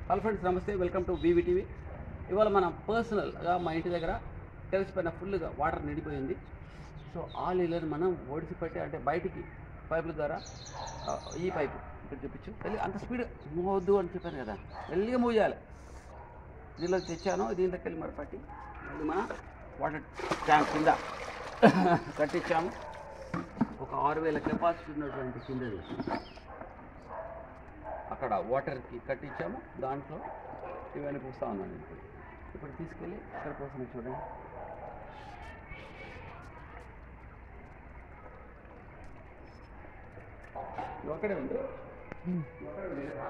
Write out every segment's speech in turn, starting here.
Hello friends నమస్తే welcome to BV TV ఇవాళ మనం పర్సనల్గా మా ఇంటి దగ్గర టెరెస్ పైన ఫుల్గా వాటర్ నిండిపోయింది సో ఆ నీళ్ళని మనం ఒడిసి పెట్టి అంటే బయటికి పైపుల ద్వారా ఆ, ఈ పైపు ఇక్కడ చూపించు వెళ్ళి అంత స్పీడ్ మూవ్ వద్దు అని చెప్పాను కదా వెళ్ళిగా మూవ్ చేయాలి దీనిలో తెచ్చాను దీంట్లోకి వెళ్ళి మరి పట్టి మళ్ళీ మన వాటర్ ట్యాంక్ కింద కట్టించాము ఒక ఆరు వేల కెపాసిటీ ఉన్నటువంటి కిందది అక్కడ వాటర్కి కట్టించాము దాంట్లో ఇవన్నీ పూస్తా ఉన్నాను ఇప్పుడు ఇప్పుడు తీసుకెళ్ళి ఇక్కడ పోసిన చూడండి నువ్వు అక్కడే ఉంది నువ్వు అక్కడే ఉంది కదా?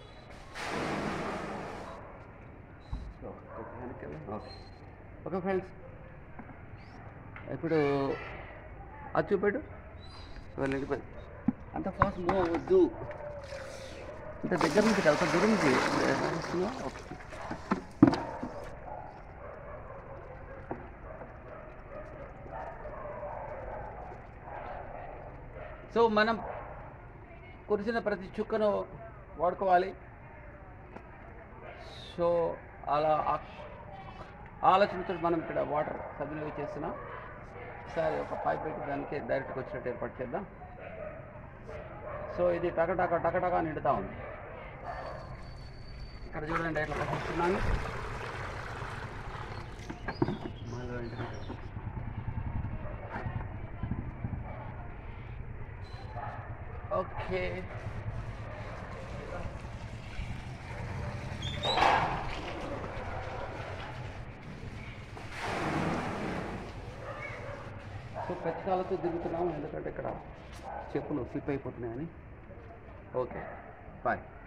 సో, కొంచెం వెనక్కి వెళ్ళు. ఓకే ఓకే ఫ్రెండ్స్ ఇప్పుడు అది చూపెట్టు వాళ్ళు వెళ్ళిపోయి అంత ఫాస్ట్ మూవ్ అవ్వద్దు ఇంత దగ్గర నుంచి కదా కొంత దూరం నుంచి వస్తున్నావా? ఓకే సో మనం కురిసిన ప్రతి చుక్కను వాడుకోవాలి సో అలా ఆ- ఆలోచనతో మనం ఇక్కడ వాటర్ సద్వినియోగం చేస్తున్నాం ఒకసారి ఒక పైప్ పెట్టి దానికి డైరెక్ట్గా వచ్చినట్టు ఏర్పాటు చేద్దాం సో ఇది టకటక టకటక నిండుతా ఉంది ఇక్కడ చూడండి ఇట్లా కనిపిస్తున్నాను మళ్ళీ వెంటనే ఓకే సో పెచ్చకాలతో దిగుతున్నాము ఎందుకంటే ఇక్కడ చెప్పులు స్లిప్ అయిపోతున్నాయని ఓకే బాయ్